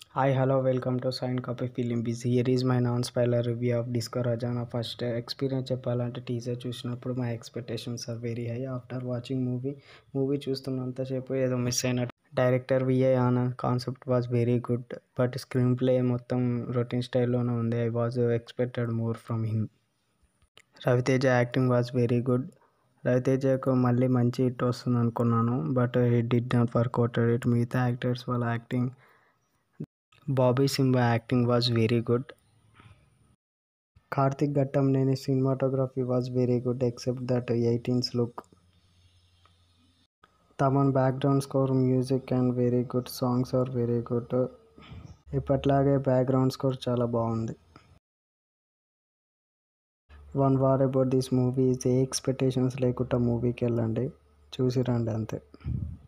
Hi, hello, welcome to Sign Copy Film Biz. Here is my non-spoiler review of Disco Raja. నా first experience చెప్పాలంటే teaser చూసినప్పుడు my expectations are very high after watching movie movie చూస్తున్నంతసేపు ఏదో miss అయినట్టు director VI on concept was very good but screenplay మొత్తం routine స్టైల్లోనే ఉంది I was expected more from him Ravi Teja acting was very good రవితేజకు మళ్ళీ మంచి హిట్ వస్తుంది అనుకున్నాను but hit did not work out it మిగతా యాక్టర్స్ వాళ్ళ acting Bobby Simha acting was very good Karthik Ghattamaneni cinematography was very good except that eighties look Thaman background score music and very good songs are very good ఇప్పట్లాగే background score చాలా బాగుంది one word about this movie ఏ expectations లేకుండా మూవీకి వెళ్ళండి చూసి రండి అంతే